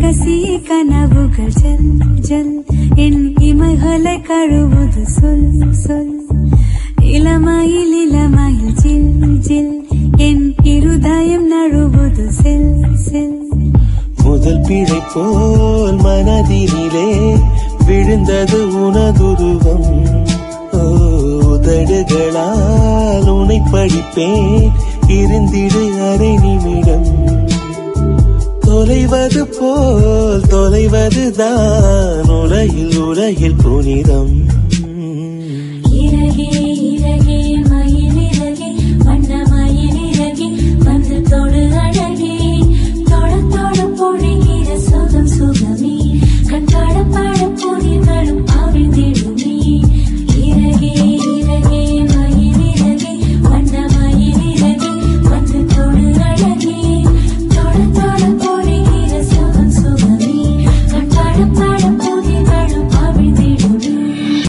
ரகசிய கனவுகள் ஜல் ஜல் என் இமைகளை கழுவுது சொல் சொல் இளமையில் இளமையில் ஜில் ஜில் என் இருதயம் நழுவுது செல் செல் முதல் பிழை போல் மனதினிலே விழுந்தது உனதுருவம் ஓ, உதடுகளால் உனை படிப்பேன் இருந்திடு அரை நிமிடம் தொலைவது போல் தொலைவதுதான் உலகில் உலகில் புனிதம் இறகே இறகே